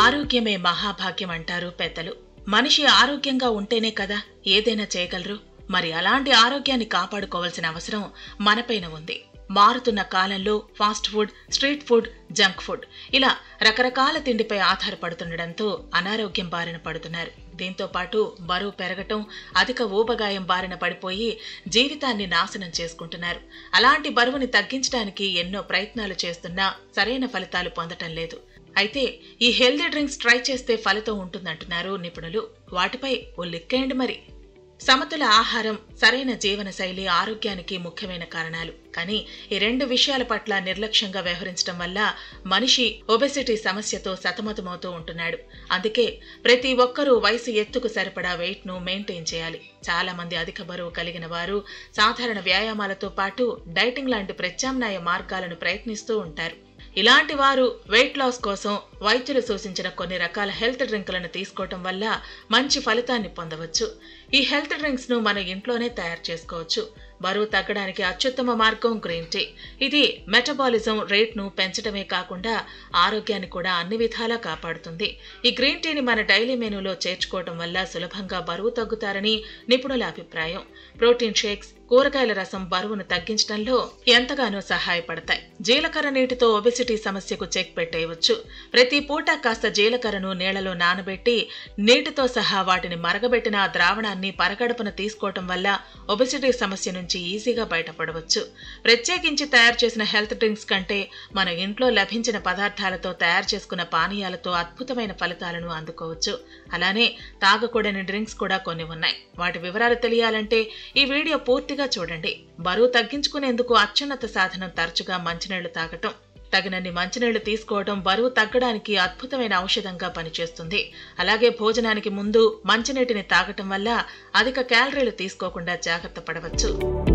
ఆరోగ్యమే మహాభాగ్యం అంటారు పెద్దలు మనిషి ఆరోగ్యంగా ఉంటేనే కదా ఏదైనా చేయగలరు మరి అలాంటి ఆరోగ్యాన్ని కాపాడుకోవాల్సిన అవసరం మనపైన ఉంది మారుతున్న కాలంలో fast food street food junk food ఇలా రకరకాల తిండిపై ఆధారపడుతుండటంతో అనారోగ్యం బారిన పడుతున్నారు దీంతో పాటు బరువు పెరగటం అధిక ఊబగాయం బారిన పడిపోయి జీవితాన్ని నాశనం చేసుకుంటున్నారు అలాంటి బరువుని తగ్గించడానికి ఎన్నో ప్రయత్నాలు చేస్తున్నా సరైన ఫలితాలు పొందటం లేదు అయితే ఈ హెల్దీ డ్రింక్స్ ట్రై చేస్తే ఫలితం ఉంటుందంటున్నారు నిపుణులు వాటిపై ఓ లిక్కేయండి మరి సమతుల ఆహారం సరైన జీవన శైలి ఆరోగ్యానికి ముఖ్యమైన కారణాలు కానీ ఈ రెండు విషయాల పట్ల నిర్లక్ష్యంగా వ్యవహరించడం వల్ల మనిషి ఒబెసిటీ సమస్యతో సతమతమవుతూ ఉంటున్నాడు అందుకే ప్రతి ఒక్కరూ వయసు ఎత్తుకు సరిపడా వెయిట్ ను మెయింటైన్ చేయాలి చాలా మంది అధిక బరువు కలిగిన వారు సాధారణ వ్యాయామాలతో పాటు డైటింగ్ లాంటి ప్రత్యామ్నాయ మార్గాలను ప్రయత్నిస్తూ ఉంటారు ఇలాంటి వారు వెయిట్ లాస్ కోసం వైద్యులు సూచించిన కొన్ని రకాల హెల్త్ డ్రింకులను తీసుకోవటం వల్ల మంచి ఫలితాన్ని పొందవచ్చు ఈ హెల్త్ డ్రింక్స్ ను మన ఇంట్లోనే తయారు చేసుకోవచ్చు బరువు తగ్గడానికి అత్యుత్తమ మార్గం గ్రీన్ టీ ఇది మెటబాలిజం రేట్ను పెంచడమే కాకుండా ఆరోగ్యాన్ని కూడా అన్ని విధాలా కాపాడుతుంది ఈ గ్రీన్ టీని మన డైలీ మెనూలో చేర్చుకోవడం వల్ల సులభంగా బరువు తగ్గుతారని నిపుణుల అభిప్రాయం ప్రోటీన్ షేక్స్ కూరగాయల రసం బరువును తగ్గించడంలో ఎంతగానో సహాయపడతాయి జీలకర్ర నీటితో ఒబెసిటీ సమస్యకు చెక్ పెట్టేయవచ్చు ప్రతి పూట కాస్త జీలకర్రను నీళ్లలో నానబెట్టి నీటితో సహా వాటిని మరగబెట్టిన ఆ ద్రావణాన్ని పరగడపున తీసుకోవటం వల్ల ఒబెసిటీ సమస్య నుంచి ఈజీగా బయటపడవచ్చు ప్రత్యేకించి తయారు చేసిన హెల్త్ డ్రింక్స్ కంటే మన ఇంట్లో లభించిన పదార్థాలతో తయారు చేసుకున్న పానీయాలతో అద్భుతమైన ఫలితాలను అందుకోవచ్చు అలానే తాగకూడని డ్రింక్స్ కూడా కొన్ని ఉన్నాయి వాటి వివరాలు తెలియాలంటే ఈ వీడియో పూర్తిగా చూడండి బరువు తగ్గించుకునేందుకు అత్యున్నత సాధనం తరచుగా మంచినీళ్లు తాగటం తగినన్ని మంచినీళ్లు తీసుకోవడం బరువు తగ్గడానికి అద్భుతమైన ఔషధంగా పనిచేస్తుంది అలాగే భోజనానికి ముందు మంచినీటిని తాగటం వల్ల అధిక క్యాలరీలు తీసుకోకుండా జాగ్రత్త పడవచ్చు